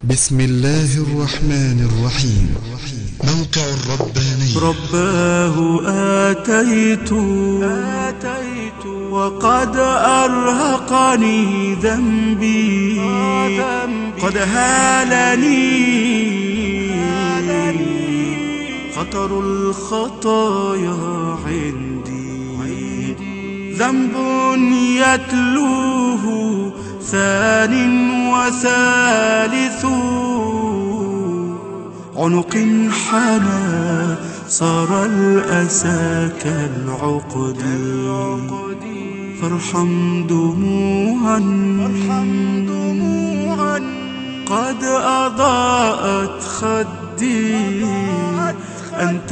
بسم الله الرحمن الرحيم موقع الرباني رباه آتيت آتيت وقد أرهقني ذنبي قد هالني خطر الخطايا عندي ذنب يتلوه ثان وثالث عنق حنى صار الأسى كالعقد فارحم دموعا قد أضاءت خدي أنت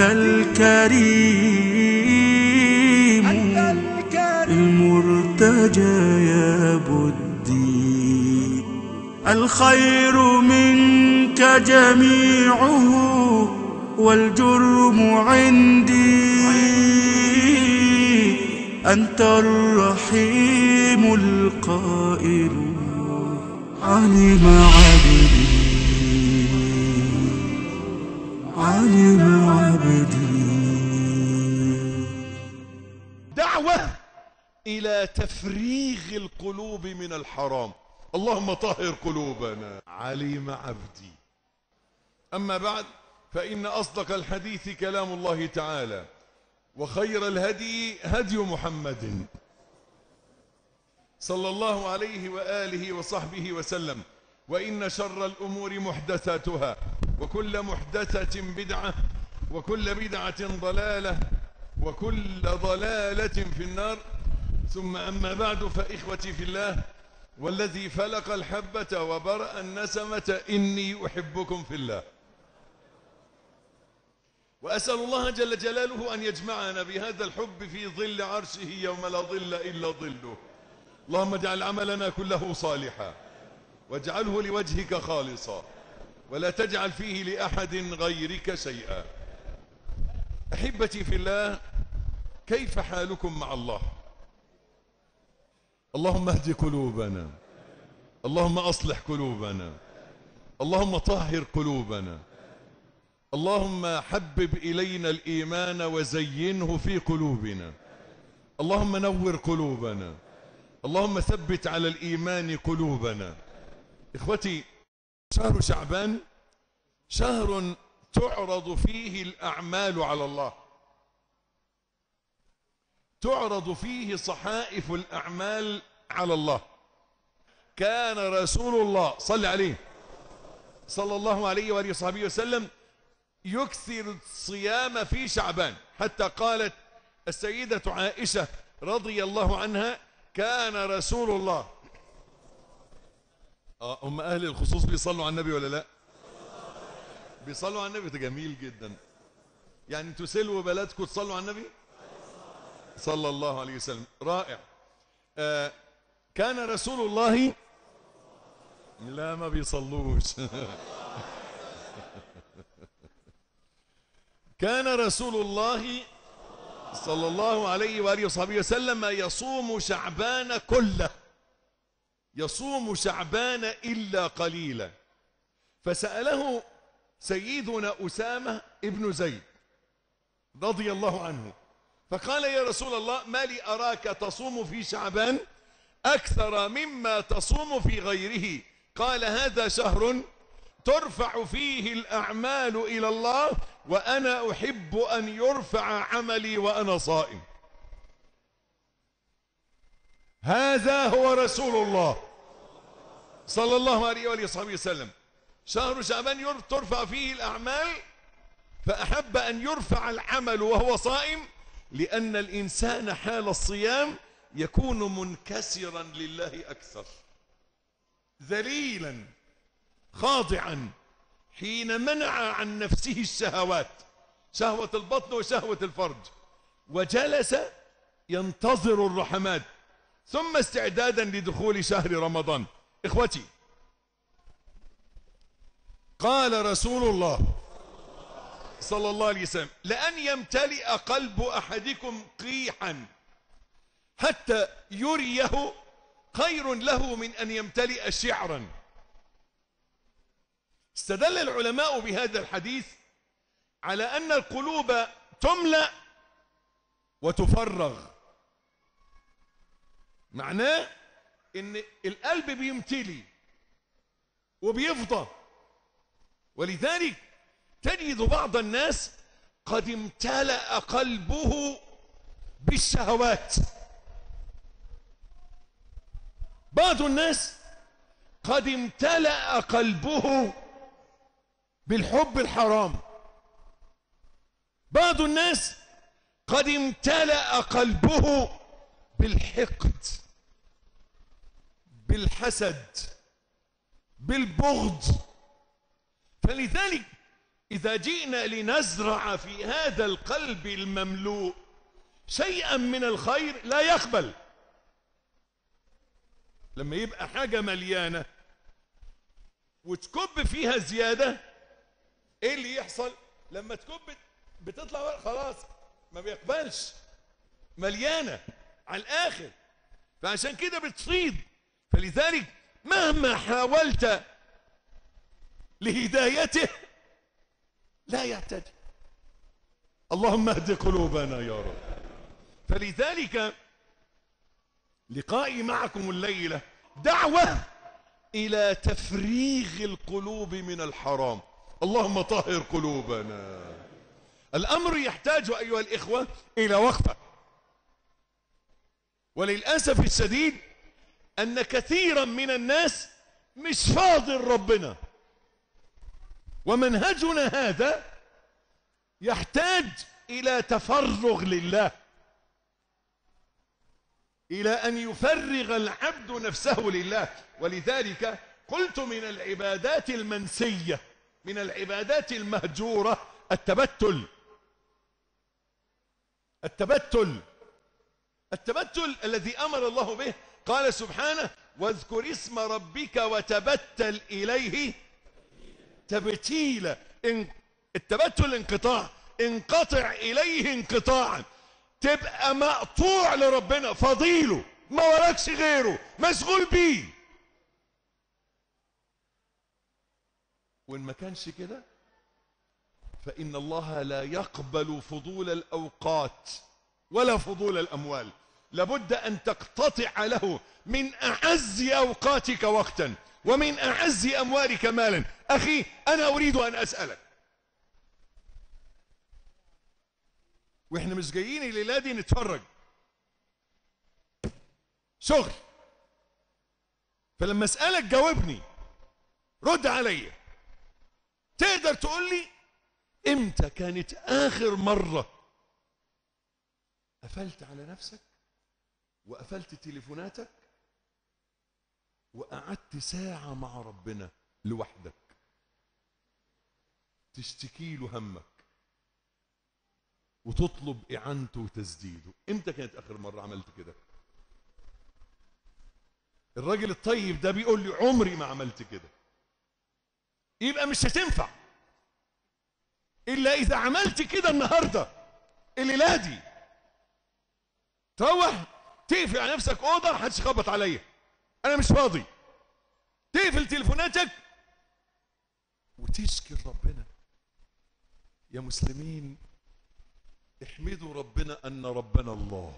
الكريم المرتجى يا بدي الخير منك جميعه والجرم عندي أنت الرحيم القائل علم عبدي علم عبدي دعوة إلى تفريغ القلوب من الحرام اللهم طهر قلوبنا علم عبدي أما بعد فإن أصدق الحديث كلام الله تعالى وخير الهدي هدي محمد صلى الله عليه وآله وصحبه وسلم وإن شر الأمور محدثاتها وكل محدثة بدعة وكل بدعة ضلالة وكل ضلالة في النار ثم أما بعد فإخوتي في الله والذي فلق الحبة وبرأ النسمة إني أحبكم في الله وأسأل الله جل جلاله أن يجمعنا بهذا الحب في ظل عرشه يوم لا ظل إلا ظله اللهم اجعل عملنا كله صالحا واجعله لوجهك خالصا ولا تجعل فيه لأحد غيرك شيئا أحبتي في الله كيف حالكم مع الله اللهم اهد قلوبنا اللهم أصلح قلوبنا اللهم طهر قلوبنا اللهم حبب إلينا الإيمان وزينه في قلوبنا اللهم نور قلوبنا اللهم ثبت على الإيمان قلوبنا إخوتي شهر شعبان شهر تعرض فيه الأعمال على الله تعرض فيه صحائف الأعمال على الله كان رسول الله صلى عليه صلى الله عليه وآله وصحبه وسلم يكثر الصيام في شعبان حتى قالت السيدة عائشة رضي الله عنها كان رسول الله آه هم أهل الخصوص بيصلوا على النبي ولا لا بيصلوا على النبي ده جميل جدا يعني انتوا سلوا بلدكم تصلوا على النبي صلى الله عليه وسلم رائع آه كان رسول الله لا ما بيصلوش كان رسول الله صلى الله عليه وآله وصحبه وسلم يصوم شعبان كله يصوم شعبان إلا قليلا فسأله سيدنا أسامة ابن زيد رضي الله عنه فقال يا رسول الله ما لي أراك تصوم في شعبان أكثر مما تصوم في غيره قال هذا شهر ترفع فيه الأعمال إلى الله وأنا أحب أن يرفع عملي وأنا صائم هذا هو رسول الله صلى الله عليه وآله وصحبه وسلم شهر شعبان ترفع فيه الأعمال فأحب أن يرفع العمل وهو صائم لأن الإنسان حال الصيام يكون منكسرا لله أكثر ذليلا خاضعا حين منع عن نفسه الشهوات شهوة البطن وشهوة الفرج وجلس ينتظر الرحمات ثم استعدادا لدخول شهر رمضان إخوتي قال رسول الله صلى الله عليه وسلم لأن يمتلئ قلب أحدكم قيحا حتى يريه خير له من أن يمتلئ شعرا استدل العلماء بهذا الحديث على أن القلوب تملأ وتفرغ معناه ان القلب بيمتلي وبيفضى ولذلك تجد بعض الناس قد امتلأ قلبه بالشهوات بعض الناس قد امتلأ قلبه بالحب الحرام بعض الناس قد امتلأ قلبه بالحقد بالحسد بالبغض فلذلك إذا جئنا لنزرع في هذا القلب المملوء شيئا من الخير لا يقبل لما يبقى حاجة مليانة وتكب فيها زيادة ايه اللي يحصل لما تكب بتطلع خلاص ما بيقبلش مليانة على الآخر فعشان كده بتصيد فلذلك مهما حاولت لهدايته لا يهتدي اللهم اهد قلوبنا يا رب فلذلك لقائي معكم الليلة دعوة إلى تفريغ القلوب من الحرام اللهم طهر قلوبنا الأمر يحتاج أيها الإخوة إلى وقفة وللأسف الشديد أن كثيرا من الناس مش فاضل ربنا ومنهجنا هذا يحتاج إلى تفرغ لله إلى أن يفرغ العبد نفسه لله ولذلك قلت من العبادات المنسية من العبادات المهجورة التبتل التبتل التبتل الذي أمر الله به قال سبحانه واذكر اسم ربك وتبتل إليه تبتيلا إن التبتل انقطاع انقطع إليه انقطاعا تبقى مقطوع لربنا فضيله ما وراكش غيره مشغول بيه وإن ما كانش كده فإن الله لا يقبل فضول الأوقات ولا فضول الأموال لابد أن تقتطع له من أعز أوقاتك وقتا ومن أعز أموالك مالا أخي أنا أريد أن أسألك وإحنا مش جايين الليلة دي نتفرج شغل فلما أسألك جاوبني رد عليا تقدر تقول لي امتى كانت آخر مرة قفلت على نفسك وقفلت تليفوناتك وقعدت ساعة مع ربنا لوحدك تشتكي له همك وتطلب إعانته وتسديده امتى كانت آخر مرة عملت كده الراجل الطيب ده بيقول لي عمري ما عملت كده يبقى مش هتنفع إلا إذا عملت كده النهاردة الليلة دي تروح تقفل على نفسك أوضة محدش يخبط عليا أنا مش فاضي تقفل تليفوناتك وتشكي ربنا يا مسلمين احمدوا ربنا أن ربنا الله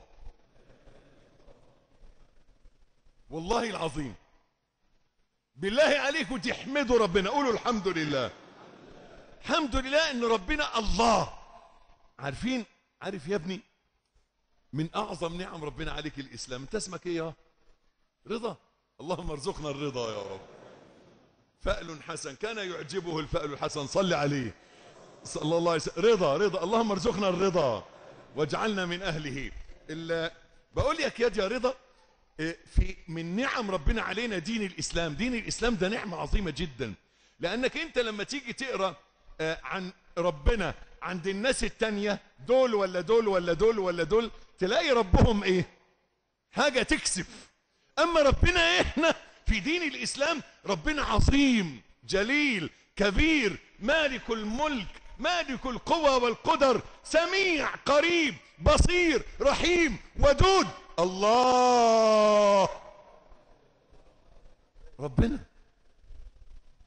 والله العظيم بالله عليكم تحمدوا ربنا قولوا الحمد لله الحمد لله ان ربنا الله عارفين عارف يا ابني من اعظم نعم ربنا عليك الاسلام انت اسمك ايه يا رضا اللهم ارزقنا الرضا يا رب فأل حسن كان يعجبه الفأل الحسن صل عليه صلى الله عليه وسلم رضا رضا اللهم ارزقنا الرضا واجعلنا من اهله ال- بقول لك يا دي يا رضا إيه، في من نعم ربنا علينا دين الاسلام دين الاسلام ده نعمه عظيمه جدا لانك انت لما تيجي تقرا آه، عن ربنا عند الناس التانية دول ولا دول ولا دول ولا دول تلاقي ربهم ايه حاجة تكسف اما ربنا احنا في دين الاسلام ربنا عظيم جليل كبير مالك الملك مالك القوى والقدر سميع قريب بصير رحيم ودود الله ربنا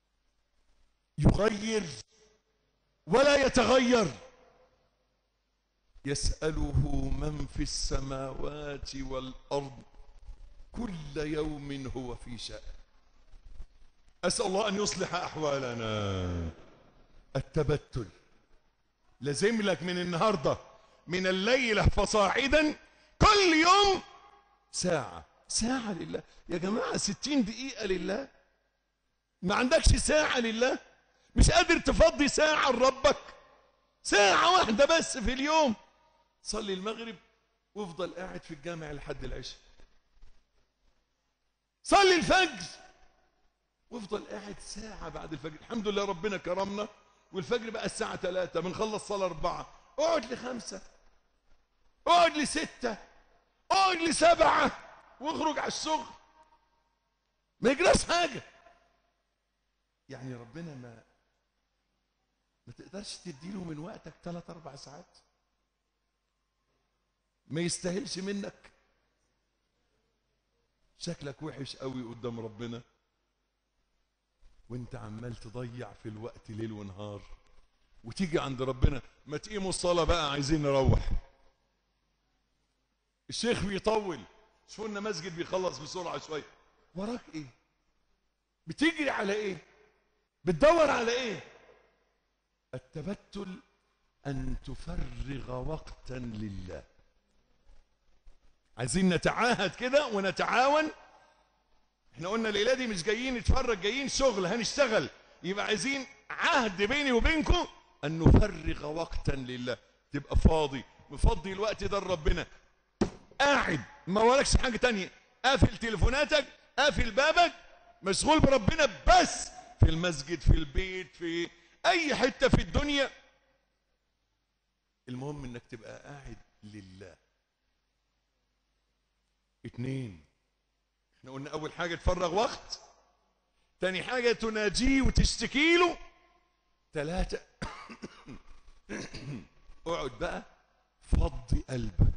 يغير ولا يتغير يسأله من في السماوات والأرض كل يوم هو في شأن أسأل الله أن يصلح أحوالنا التبتل لازم لك من النهاردة من الليلة فصاعدا كل يوم ساعة ساعة لله يا جماعة ستين دقيقة لله ما عندكش ساعة لله مش قادر تفضي ساعة لربك ساعة واحدة بس في اليوم صلي المغرب وافضل قاعد في الجامع لحد العشاء صلي الفجر وافضل قاعد ساعة بعد الفجر الحمد لله ربنا كرمنا والفجر بقى الساعة ثلاثة بنخلص صلاة أربعة اقعد لخمسة اقعد لستة اقعد لسبعة واخرج على الشغل ما يجراش حاجة يعني ربنا ما ما تقدرش تديله من وقتك ثلاث أربع ساعات ما يستاهلش منك شكلك وحش قوي قدام ربنا وانت عمال تضيع في الوقت ليل ونهار وتيجي عند ربنا ما تقيموا الصلاة بقى عايزين نروح الشيخ بيطول شو لنا مسجد بيخلص بسرعة شوية وراك ايه بتجري على ايه بتدور على ايه التبتل ان تفرغ وقتا لله عايزين نتعاهد كده ونتعاون احنا قلنا الليله دي مش جايين نتفرج جايين شغل هنشتغل يبقى عايزين عهد بيني وبينكم ان نفرغ وقتا لله تبقى فاضي مفضي الوقت ده لربنا قاعد ما وراكش حاجه تانية قافل تليفوناتك قافل بابك مشغول بربنا بس في المسجد في البيت في اي حته في الدنيا المهم انك تبقى قاعد لله اتنين احنا قلنا اول حاجه تفرغ وقت تاني حاجه تناجيه وتشتكي له ثلاثه اقعد بقى فضي قلبك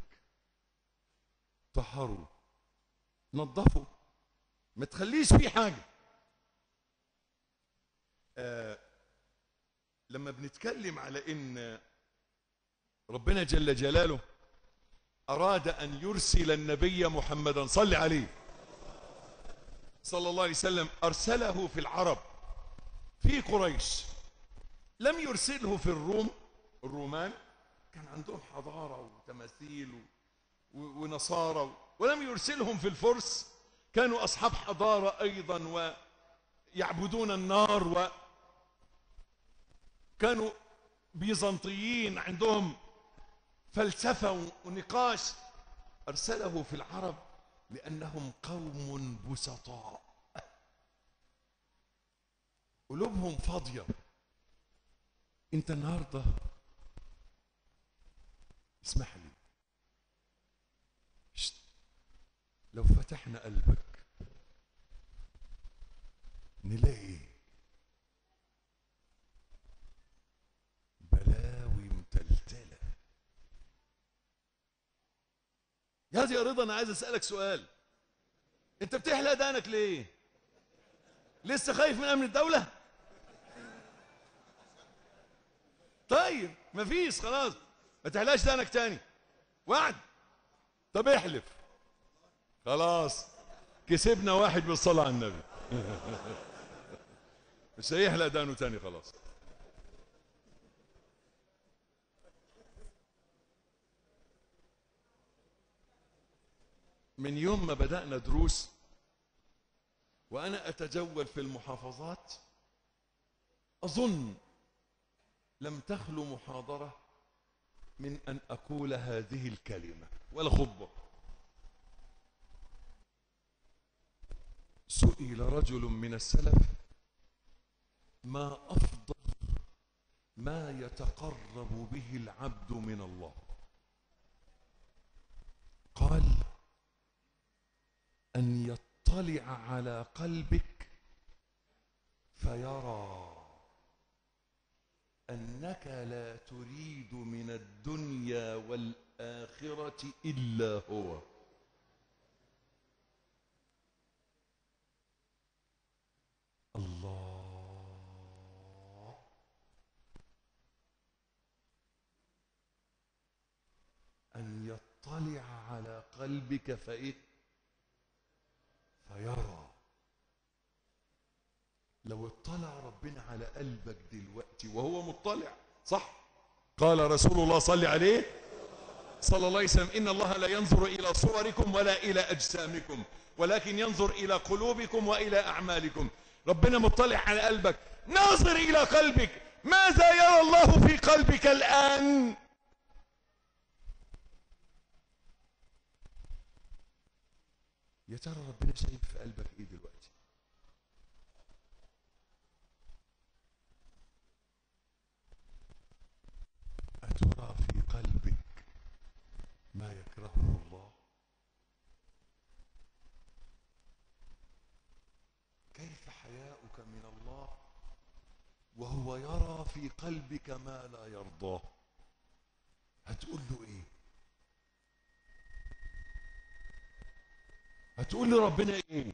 طهره نظفه ما تخليش فيه حاجه آه لما بنتكلم على ان ربنا جل جلاله اراد ان يرسل النبي محمدا صل عليه صلى الله عليه وسلم ارسله في العرب في قريش لم يرسله في الروم الرومان كان عندهم حضاره وتماثيل و- ونصارى ولم يرسلهم في الفرس كانوا اصحاب حضاره ايضا ويعبدون النار و كانوا بيزنطيين عندهم فلسفه ونقاش ارسله في العرب لانهم قوم بسطاء قلوبهم فاضيه انت النهارده اسمح لي شت. لو فتحنا قلبك نلاقي بلاوي متلتله يا دي يا رضا انا عايز اسالك سؤال انت بتحلق دانك ليه لسه خايف من امن الدوله طيب مفيش خلاص ما تحلقش دانك تاني وعد طب احلف خلاص كسبنا واحد بالصلاة على النبي مش هيحلق دانه تاني خلاص من يوم ما بدأنا دروس وأنا أتجول في المحافظات أظن لم تخلو محاضرة من أن أقول هذه الكلمة ولا خطبة سئل رجل من السلف ما أفضل ما يتقرب به العبد من الله قال أن يطلع على قلبك فيرى أنك لا تريد من الدنيا والآخرة إلا هو الله يطلع على قلبك فايه فيرى لو اطلع ربنا على قلبك دلوقتي وهو مطلع صح قال رسول الله صلى عليه صلى الله عليه وسلم إن الله لا ينظر إلى صوركم ولا إلى أجسامكم ولكن ينظر إلى قلوبكم وإلى أعمالكم ربنا مطلع على قلبك ناظر إلى قلبك ماذا يرى الله في قلبك الآن يا ترى ربنا شايف في قلبك ايه دلوقتي أترى في قلبك ما يكرهه الله كيف حياؤك من الله وهو يرى في قلبك ما لا يرضاه هتقول له ايه هتقول لربنا ايه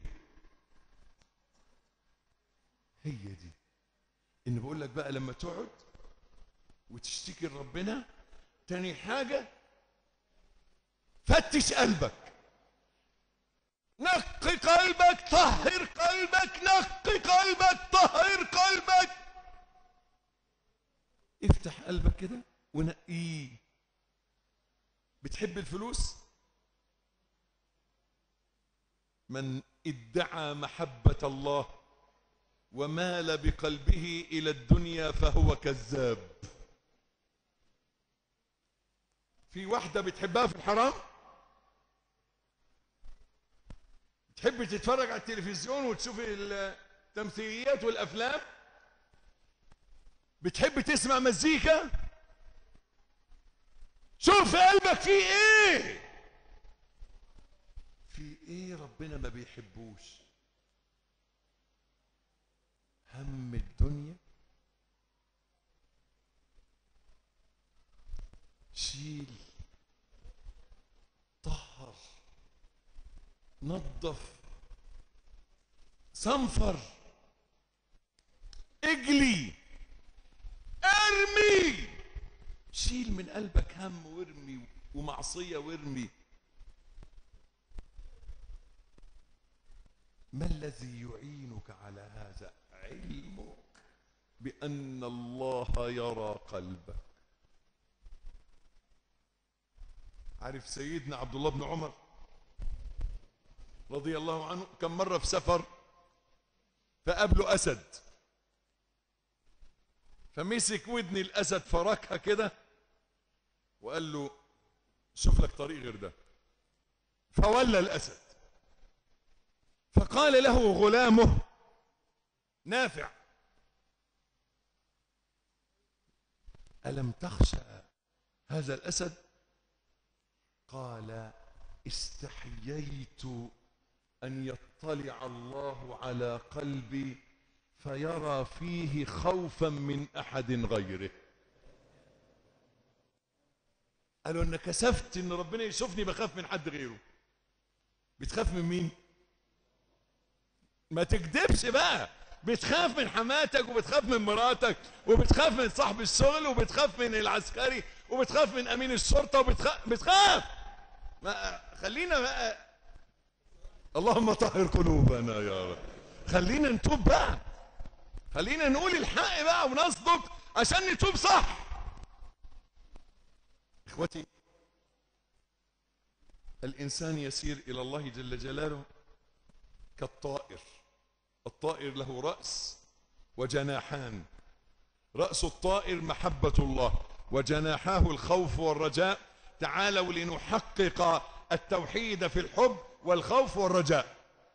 هي دي ان بقول لك بقى لما تقعد وتشتكي لربنا تاني حاجة فتش قلبك نقي قلبك طهر قلبك نقي قلبك طهر قلبك افتح قلبك كده ونقيه بتحب الفلوس من ادعى محبة الله ومال بقلبه إلى الدنيا فهو كذاب في واحدة بتحبها في الحرام تحب تتفرج على التلفزيون وتشوف التمثيليات والأفلام بتحب تسمع مزيكا شوف في قلبك في ايه في ايه ربنا ما بيحبوش هم الدنيا شيل طهر نظف صنفر اجلي ارمي شيل من قلبك هم وارمي ومعصيه وارمي ما الذي يعينك على هذا علمك بأن الله يرى قلبك عارف سيدنا عبد الله بن عمر رضي الله عنه كم مرة في سفر فقابله أسد فمسك ودن الأسد فركها كده وقال له شوف لك طريق غير ده فولى الأسد فقال له غلامه نافع ألم تخشى هذا الأسد قال استحييت أن يطلع الله على قلبي فيرى فيه خوفا من أحد غيره قالوا أن كسفت أن ربنا يشوفني بخاف من حد غيره بتخاف من مين ما تكذبش بقى بتخاف من حماتك وبتخاف من مراتك وبتخاف من صاحب الشغل وبتخاف من العسكري وبتخاف من امين الشرطه وبتخاف بتخاف ما خلينا بقى اللهم طهر قلوبنا يا رب خلينا نتوب بقى خلينا نقول الحق بقى ونصدق عشان نتوب صح اخوتي الانسان يسير الى الله جل جلاله كالطائر الطائر له رأس وجناحان رأس الطائر محبة الله وجناحاه الخوف والرجاء تعالوا لنحقق التوحيد في الحب والخوف والرجاء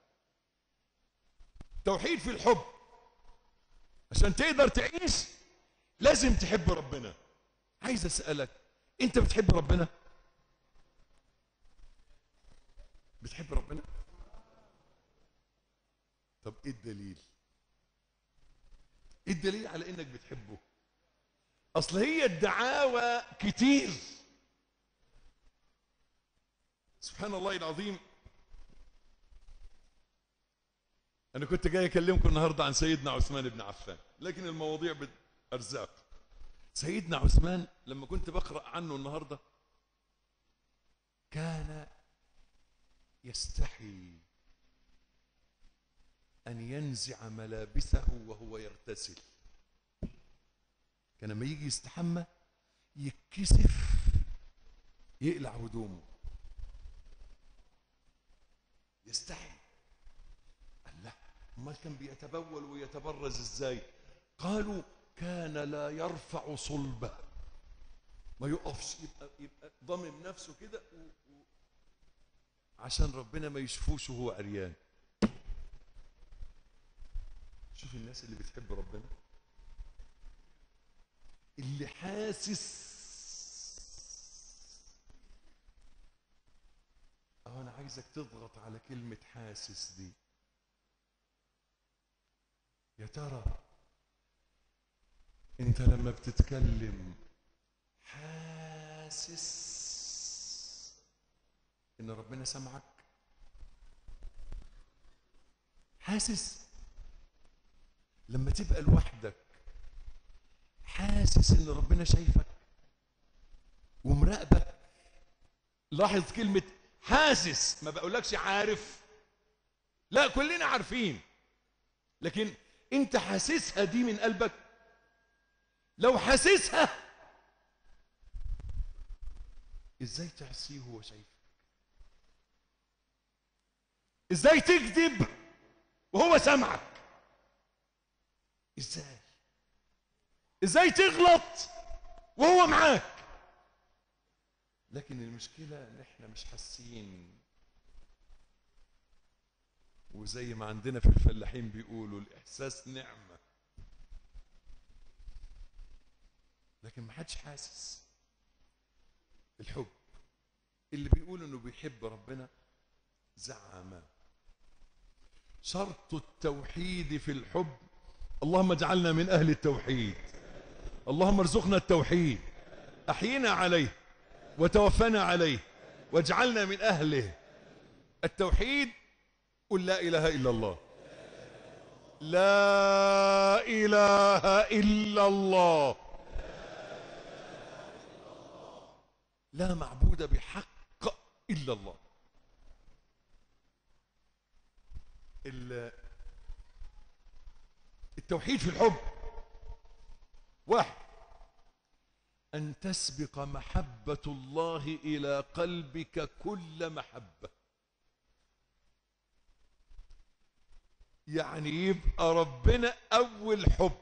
توحيد في الحب عشان تقدر تعيش لازم تحب ربنا عايز اسألك انت بتحب ربنا بتحب ربنا طب ايه الدليل ايه الدليل على انك بتحبه اصل هي الدعاوى كتير سبحان الله العظيم انا كنت جاي اكلمكم النهارده عن سيدنا عثمان بن عفان لكن المواضيع ارزاق سيدنا عثمان لما كنت بقرا عنه النهارده كان يستحي أن ينزع ملابسه وهو يغتسل كان لما يجي يستحمى يتكسف يقلع هدومه يستحي الله امال كان بيتبول ويتبرز ازاي قالوا كان لا يرفع صلبه ما يقفش يبقى يبقى ضامم نفسه كده و... و... عشان ربنا ما يشوفوش وهو عريان شوف الناس اللي بتحب ربنا اللي حاسس اه انا عايزك تضغط على كلمة حاسس دي يا ترى انت لما بتتكلم حاسس ان ربنا سمعك حاسس لما تبقى لوحدك حاسس ان ربنا شايفك ومراقبك لاحظ كلمة حاسس ما بقولكش عارف لا كلنا عارفين لكن انت حاسسها دي من قلبك لو حاسسها ازاي تعصيه وهو شايفك ازاي تكذب وهو سامعك ازاي ازاي تغلط وهو معاك لكن المشكلة ان احنا مش حاسين وزي ما عندنا في الفلاحين بيقولوا الاحساس نعمة لكن ما حدش حاسس الحب اللي بيقول انه بيحب ربنا زعم شرط التوحيد في الحب اللهم اجعلنا من اهل التوحيد اللهم ارزقنا التوحيد احينا عليه وتوفنا عليه واجعلنا من اهله التوحيد قل لا اله الا الله لا اله الا الله لا معبود بحق الا الله ال- التوحيد في الحب واحد أن تسبق محبة الله إلى قلبك كل محبة يعني يبقى ربنا أول حب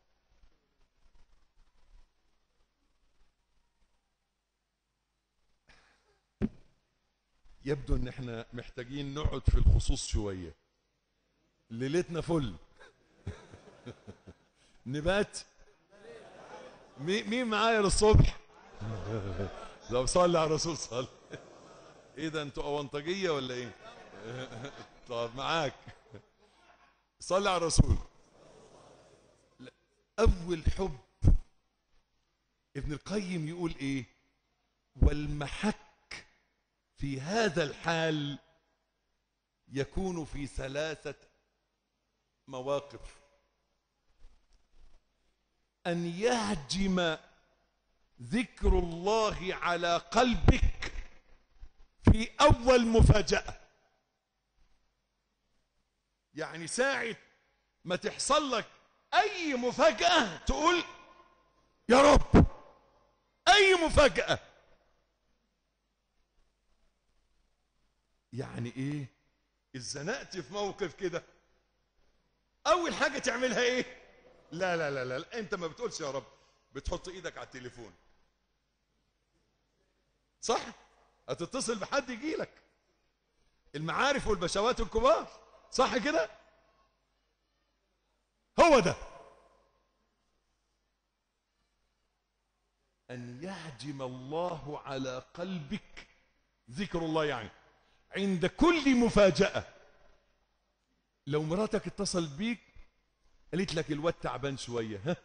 يبدو ان احنا محتاجين نقعد في الخصوص شوية ليلتنا فل نبات مي- مين معايا للصبح طب صلي على الرسول صلي ايه ده انتوا اونطجيه ولا ايه طب معاك صلي على الرسول لا، اول حب ابن القيم يقول ايه والمحك في هذا الحال يكون في ثلاثه مواقف أن يهجم ذكر الله على قلبك في أول مفاجأة يعني ساعة ما تحصل لك أي مفاجأة تقول يا رب أي مفاجأة يعني إيه اتزنقت في موقف كده أول حاجة تعملها إيه لا لا لا لا انت ما بتقولش يا رب بتحط ايدك على التليفون صح هتتصل بحد يجي لك المعارف والبشوات الكبار صح كده هو ده ان يهجم الله على قلبك ذكر الله يعني عند كل مفاجأة لو مراتك اتصل بيك قالت لك الواد تعبان شويه ها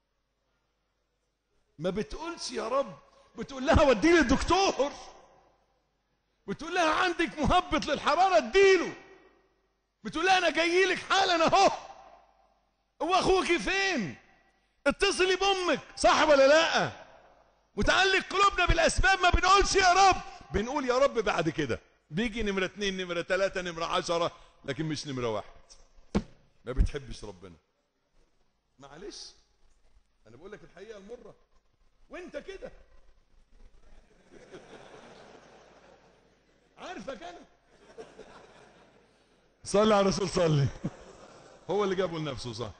ما بتقولش يا رب بتقول لها وديني الدكتور بتقول لها عندك مهبط للحراره اديله بتقول لها انا جاي لك حالا اهو هو اخوك فين اتصلي بامك صح ولا لا متعلق قلوبنا بالاسباب ما بنقولش يا رب بنقول يا رب بعد كده بيجي نمرة اتنين نمرة تلاتة نمرة عشرة لكن مش نمرة واحد ما بتحبش ربنا معلش انا بقول لك الحقيقة المرة وانت كده عارفك انا صلي على الرسول صلي هو اللي جابه لنفسه صح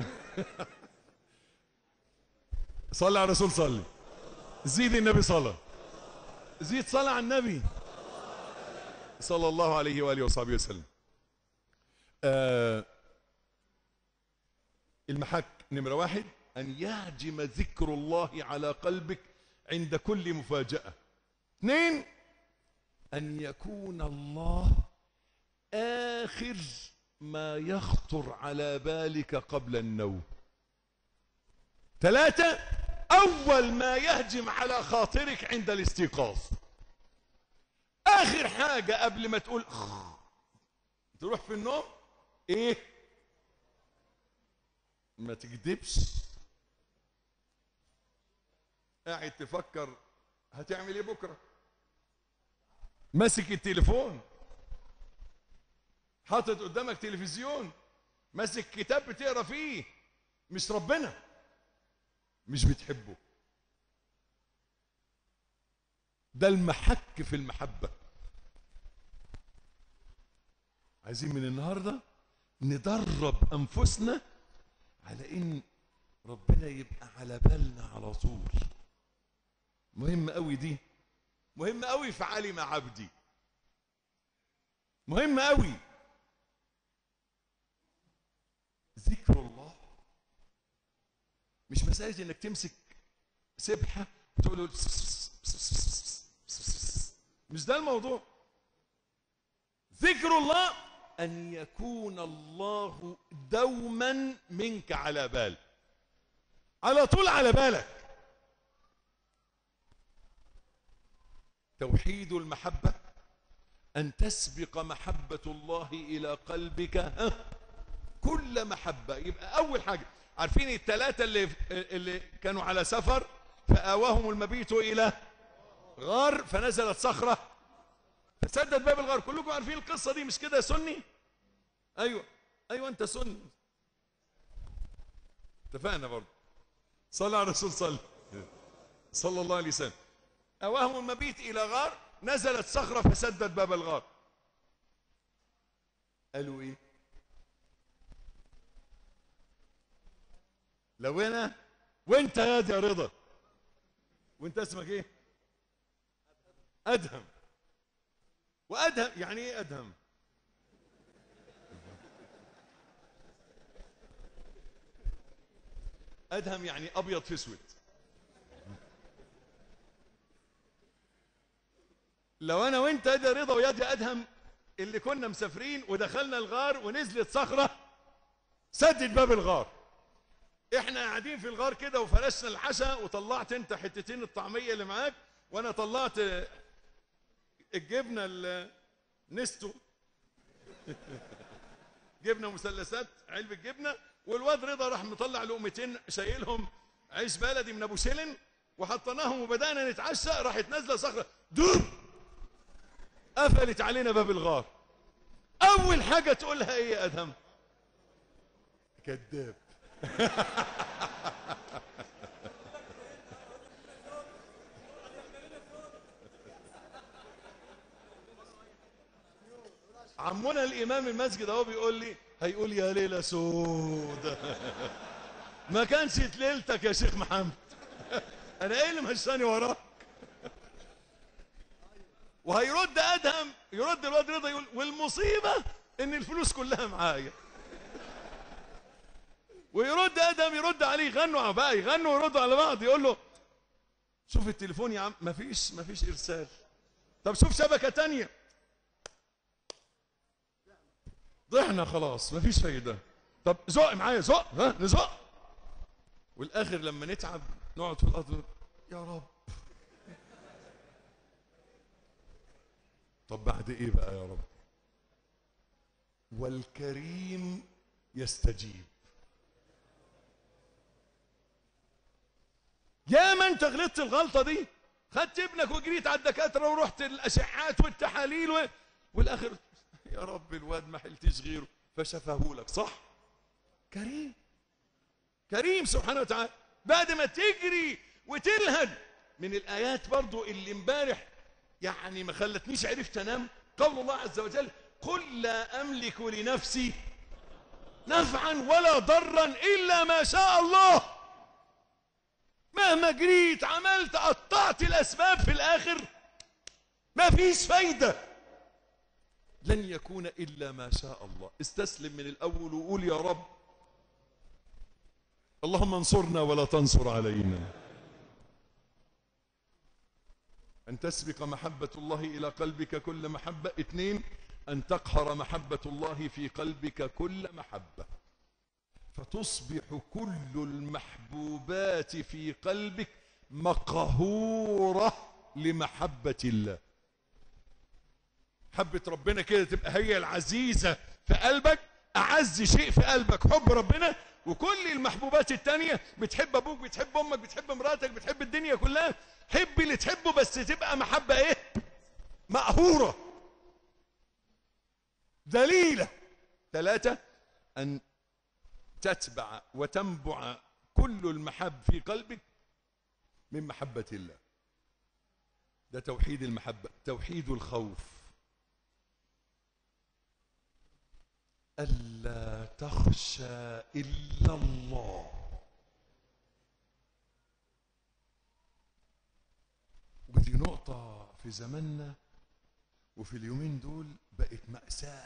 صلي على الرسول صلي زيد النبي صلى زيد صلى على النبي صلى الله عليه واله وصحبه وسلم آه المحك نمرة واحد أن يهجم ذكر الله على قلبك عند كل مفاجأة اثنين أن يكون الله آخر ما يخطر على بالك قبل النوم ثلاثة أول ما يهجم على خاطرك عند الاستيقاظ آخر حاجة قبل ما تقول تروح في النوم إيه ما تكذبش قاعد تفكر هتعمل ايه بكره ماسك التليفون حاطط قدامك تلفزيون ماسك كتاب بتقرا فيه مش ربنا مش بتحبه ده المحك في المحبه عايزين من النهارده ندرب انفسنا على ان ربنا يبقى على بالنا على طول مهم قوي دي مهم قوي في علم عبدي مهم قوي ذكر الله مش مسألة انك تمسك سبحة وتقول له مش ده الموضوع ذكر الله أن يكون الله دوما منك على بال على طول على بالك توحيد المحبة أن تسبق محبة الله إلى قلبك ها؟ كل محبة يبقى أول حاجة عارفين الثلاثة اللي, اللي كانوا على سفر فآواهم المبيت إلى غار فنزلت صخرة فسدد باب الغار كلكم عارفين القصة دي مش كده يا سني أيوة أيوة أنت سني اتفقنا برضه صلى على الرسول صلى صلى الله عليه وسلم أواهم المبيت إلى غار نزلت صخرة فسدت باب الغار قالوا إيه لو أنا وأنت يا دي يا رضا وأنت اسمك إيه أدهم وأدهم يعني إيه أدهم أدهم يعني أبيض في أسود لو انا وانت ادي رضا ويادي ادهم اللي كنا مسافرين ودخلنا الغار ونزلت صخره سدد باب الغار احنا قاعدين في الغار كده وفرشنا الحشا وطلعت انت حتتين الطعميه اللي معاك وانا طلعت الجبنه النستو جبنه مثلثات علبه جبنه والواد رضا راح مطلع لقمتين شايلهم عيش بلدي من ابو سلم وحطيناهم وبدانا نتعشى راحت نازله صخره دوب قفلت علينا باب الغار اول حاجه تقولها ايه يا ادهم كذاب عمنا الامام المسجد اهو بيقول لي هيقول يا ليله سودة ما كانش ليلتك يا شيخ محمد انا ايه اللي مشاني وراك وهيرد ادهم يرد الواد رضا يقول والمصيبه ان الفلوس كلها معايا ويرد ادهم يرد عليه يغنوا بقى يغنوا ويردوا على بعض يقول له شوف التليفون يا عم مفيش مفيش ارسال طب شوف شبكه تانية ضحنا خلاص مفيش فايده طب زق معايا زق ها نزق والاخر لما نتعب نقعد في الارض يا رب طب بعد ايه بقى يا رب والكريم يستجيب يا ما انت غلطت الغلطه دي خدت ابنك وجريت على الدكاتره ورحت الاشعات والتحاليل و... والاخر يا رب الواد ما حلتش غيره فشفاه لك صح كريم كريم سبحانه وتعالى بعد ما تجري وتلهج من الايات برضو اللي امبارح يعني ما خلتنيش عرفت انام قول الله عز وجل قل لا املك لنفسي نفعا ولا ضرا الا ما شاء الله مهما جريت عملت قطعت الاسباب في الاخر ما فيش فايده لن يكون الا ما شاء الله استسلم من الاول وقول يا رب اللهم انصرنا ولا تنصر علينا أن تسبق محبة الله إلى قلبك كل محبة اثنين أن تقهر محبة الله في قلبك كل محبة فتصبح كل المحبوبات في قلبك مقهورة لمحبة الله حبة ربنا كده تبقى هي العزيزة في قلبك أعز شيء في قلبك حب ربنا وكل المحبوبات التانية بتحب أبوك بتحب أمك بتحب مراتك بتحب الدنيا كلها حب اللي تحبه بس تبقى محبة إيه مقهورة دليلة ثلاثة أن تتبع وتنبع كل المحب في قلبك من محبة الله ده توحيد المحبة توحيد الخوف ألا تخشى إلا الله ودي نقطة في زماننا وفي اليومين دول بقت مأساة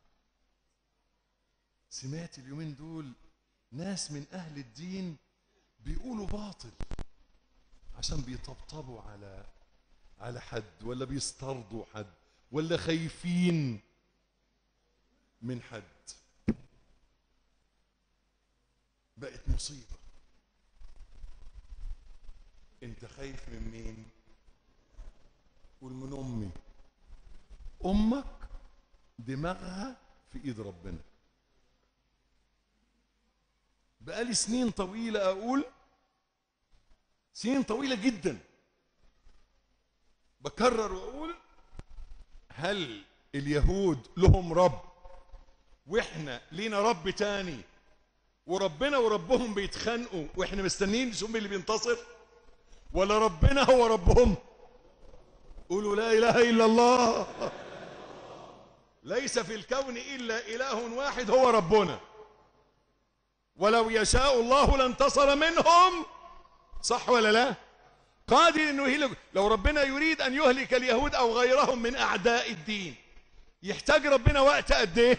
سمعت اليومين دول ناس من أهل الدين بيقولوا باطل عشان بيطبطبوا على على حد ولا بيسترضوا حد ولا خايفين من حد بقت مصيبة انت خايف من مين قول من امي امك دماغها في ايد ربنا بقالي سنين طويلة اقول سنين طويلة جدا بكرر واقول هل اليهود لهم رب واحنا لينا رب تاني وربنا وربهم بيتخانقوا واحنا مستنيين نشوف مين اللي بينتصر ولا ربنا هو ربهم قولوا لا اله الا الله ليس في الكون الا اله واحد هو ربنا ولو يشاء الله لانتصر منهم صح ولا لا قادر انه يهلك لو ربنا يريد ان يهلك اليهود او غيرهم من اعداء الدين يحتاج ربنا وقت قد ايه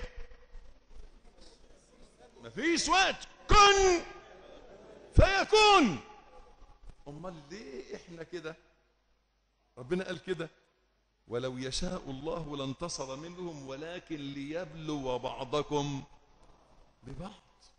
مفيش وقت كن فيكون امال ليه احنا كده ربنا قال كده ولو يشاء الله لانتصر منهم ولكن ليبلو بعضكم ببعض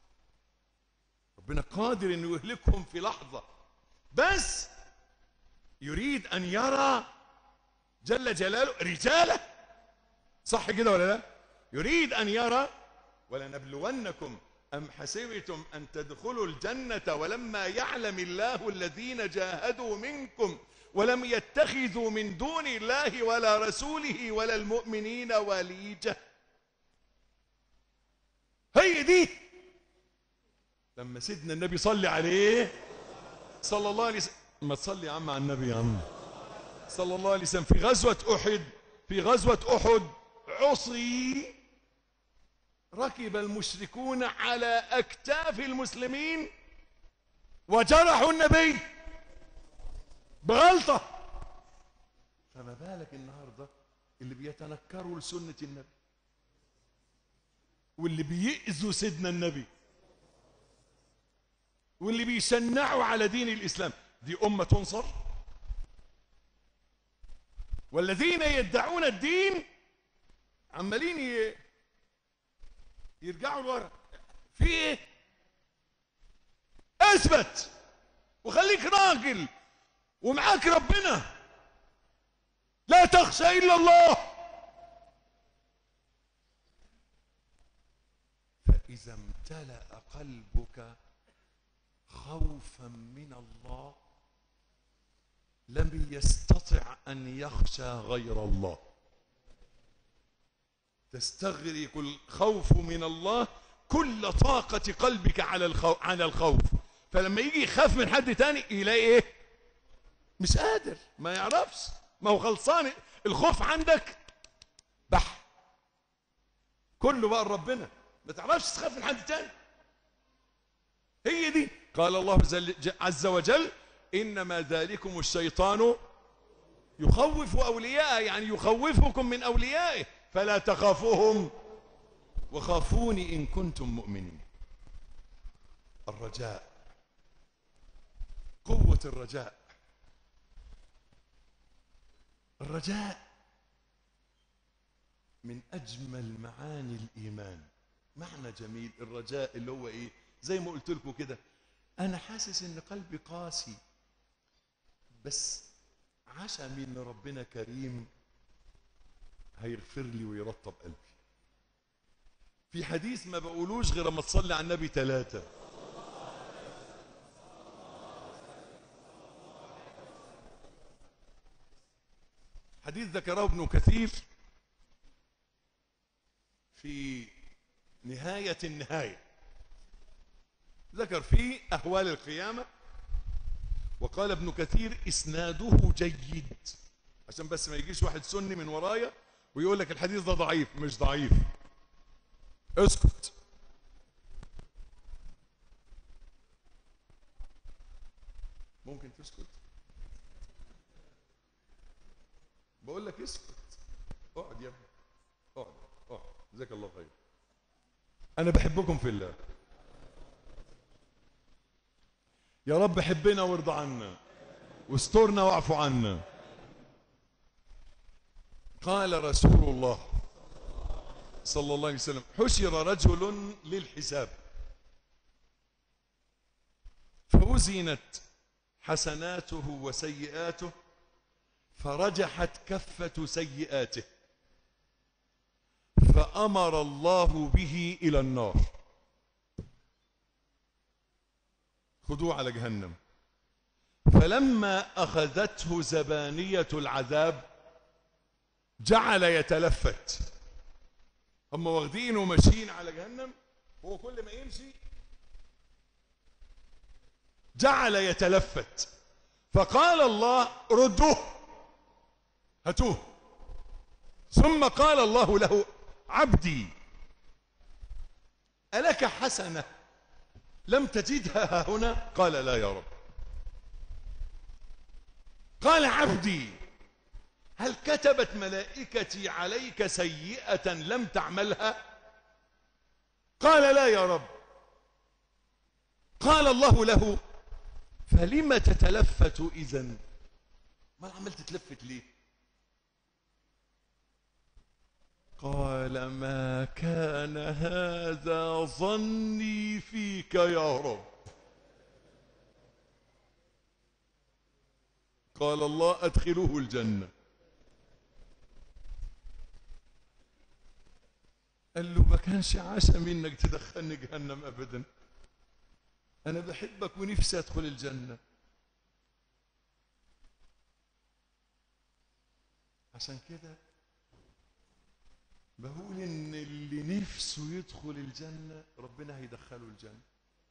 ربنا قادر انه يهلكهم في لحظه بس يريد ان يرى جل جلاله رجاله صح كده ولا لا يريد ان يرى ولنبلونكم أم حسبتم أن تدخلوا الجنة ولما يعلم الله الذين جاهدوا منكم ولم يتخذوا من دون الله ولا رسوله ولا المؤمنين وليجة هي دي لما سيدنا النبي صلي عليه صلى الله عليه وسلم ما تصلي يا عم على النبي يا عم صلى الله عليه وسلم في غزوة أحد في غزوة أحد عصي ركب المشركون على أكتاف المسلمين وجرحوا النبي بغلطة فما بالك النهاردة اللي بيتنكروا لسنة النبي واللي بيأذوا سيدنا النبي واللي بيشنعوا على دين الإسلام دي أمة تنصر والذين يدعون الدين عمالين ي... يرجعوا لورا في ايه اثبت وخليك راجل ومعاك ربنا لا تخشى الا الله فاذا امتلا قلبك خوفا من الله لم يستطع أن يخشى غير الله تستغرق الخوف من الله كل طاقة قلبك على الخوف, على الخوف فلما يجي يخاف من حد تاني يلاقي ايه مش قادر ما يعرفش ما هو خلصان الخوف عندك بح كله بقى ربنا ما تعرفش تخاف من حد تاني هي دي قال الله عز وجل إنما ذلكم الشيطان يخوف أولياءه يعني يخوفكم من أوليائه فلا تخافوهم وخافوني إن كنتم مؤمنين الرجاء قوة الرجاء الرجاء من أجمل معاني الإيمان معنى جميل الرجاء اللي هو إيه زي ما قلت لكم كده أنا حاسس إن قلبي قاسي بس عشمي إن ربنا كريم هيغفر لي ويرطب قلبي في حديث ما بقولوش غير ما تصلي على النبي ثلاثة حديث ذكره ابن كثير في نهاية النهاية ذكر فيه أهوال القيامة وقال ابن كثير إسناده جيد عشان بس ما يجيش واحد سني من ورايا ويقول لك الحديث ده ضعيف مش ضعيف اسكت ممكن تسكت بقول لك اسكت اقعد يا ابني اقعد اقعد جزاك الله خير انا بحبكم في الله يا رب حبنا وارضى عنا واسترنا واعف عنا قال رسول الله صلى الله عليه وسلم حشر رجل للحساب فوزنت حسناته وسيئاته فرجحت كفة سيئاته فأمر الله به إلى النار خذوه على جهنم فلما أخذته زبانية العذاب جعل يتلفت هم واخدينه وماشيين على جهنم هو كل ما يمشي جعل يتلفت فقال الله ردوه هاتوه ثم قال الله له عبدي ألك حسنة لم تجدها هنا قال لا يا رب قال عبدي هل كتبت ملائكتي عليك سيئة لم تعملها قال لا يا رب قال الله له فلم تتلفت إذن ما عمال تتلفت ليه قال ما كان هذا ظني فيك يا رب قال الله أدخلوه الجنة قال له ما كانش عشا منك تدخلني جهنم أبدا أنا بحبك ونفسي أدخل الجنة عشان كده بقول إن اللي نفسه يدخل الجنة ربنا هيدخله الجنة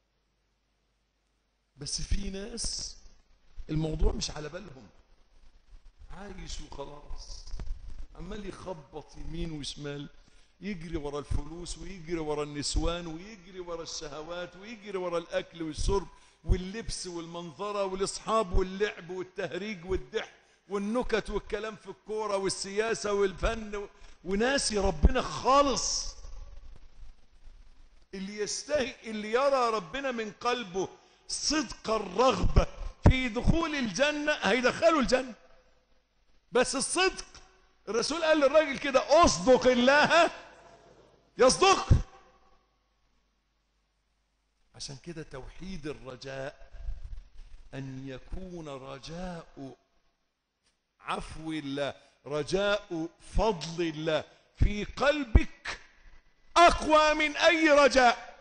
بس في ناس الموضوع مش على بالهم عايش وخلاص عمال يخبط يمين وشمال يجري ورا الفلوس ويجري ورا النسوان ويجري ورا الشهوات ويجري ورا الاكل والشرب واللبس والمنظره والاصحاب واللعب والتهريج والضحك والنكت والكلام في الكوره والسياسه والفن وناسي ربنا خالص اللي يستهي اللي يرى ربنا من قلبه صدق الرغبه في دخول الجنه هيدخله الجنه بس الصدق الرسول قال للراجل كده اصدق الله يصدق عشان كده توحيد الرجاء ان يكون رجاء عفو الله رجاء فضل الله في قلبك اقوى من اي رجاء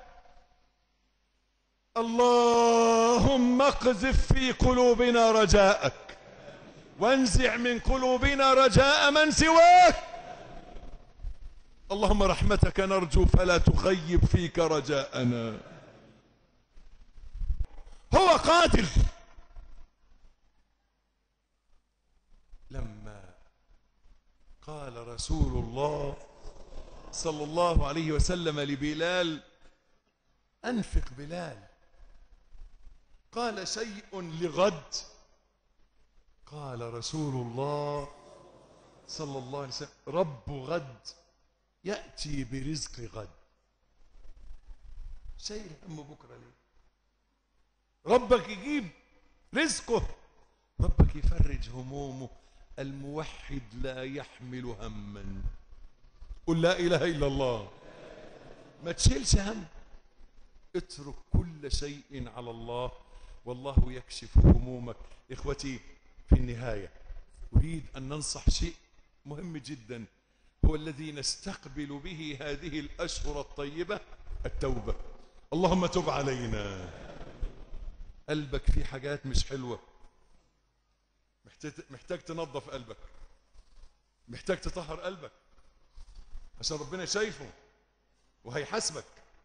اللهم اقذف في قلوبنا رجاءك وانزع من قلوبنا رجاء من سواك اللهم رحمتك نرجو فلا تخيب فيك رجاءنا هو قادر لما قال رسول الله صلى الله عليه وسلم لبلال أنفق بلال قال شيء لغد قال رسول الله صلى الله عليه وسلم رب غد يأتي برزق غد شيء هم بكرة ليه ربك يجيب رزقه ربك يفرج همومه الموحد لا يحمل هما قل لا إله إلا الله ما تشيلش هم اترك كل شيء على الله والله يكشف همومك إخوتي في النهاية أريد أن ننصح شيء مهم جدا هو الذي نستقبل به هذه الأشهر الطيبة التوبة اللهم تب علينا قلبك فيه حاجات مش حلوة محتاج, محتاج تنظف قلبك محتاج تطهر قلبك عشان ربنا شايفه وهيحاسبك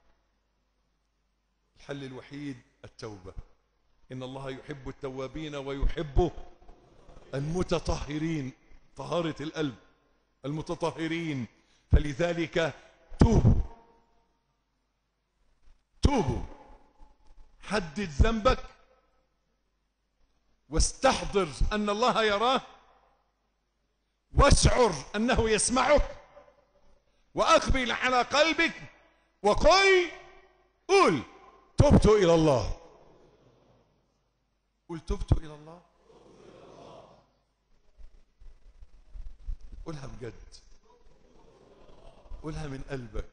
الحل الوحيد التوبة إن الله يحب التوابين ويحب المتطهرين طهارة القلب المتطهرين فلذلك توبوا توبوا حدد ذنبك واستحضر أن الله يراه واشعر أنه يسمعك وأقبل على قلبك وقل قل تبت إلى الله قل تبت إلى الله قولها بجد قولها من قلبك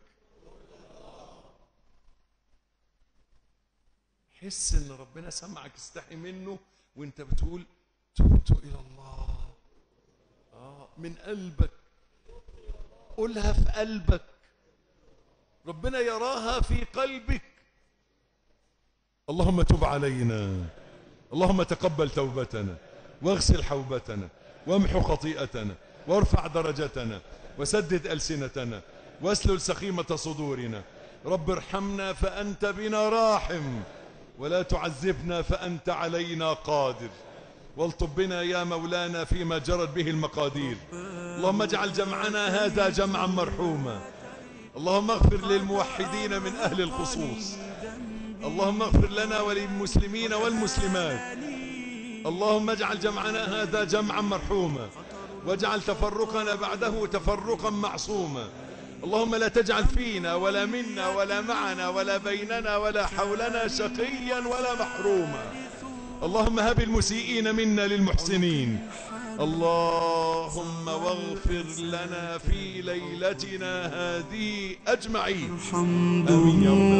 حس ان ربنا سمعك استحي منه وانت بتقول تبت الى الله آه من قلبك قولها في قلبك ربنا يراها في قلبك اللهم تب علينا اللهم تقبل توبتنا واغسل حوبتنا وامحو خطيئتنا وارفع درجتنا وسدد ألسنتنا واسلل سخيمة صدورنا رب ارحمنا فأنت بنا راحم ولا تعذبنا فأنت علينا قادر والطب بنا يا مولانا فيما جرت به المقادير اللهم اجعل جمعنا هذا جمعا مرحوما اللهم اغفر للموحدين من أهل الخصوص اللهم اغفر لنا وللمسلمين والمسلمات اللهم اجعل جمعنا هذا جمعا مرحوما واجعل تفرقنا بعده تفرقا معصوما اللهم لا تجعل فينا ولا منا ولا معنا ولا بيننا ولا حولنا شقيا ولا محروما اللهم هب المسيئين منا للمحسنين اللهم واغفر لنا في ليلتنا هذه أجمعين الحمد آمين يا رب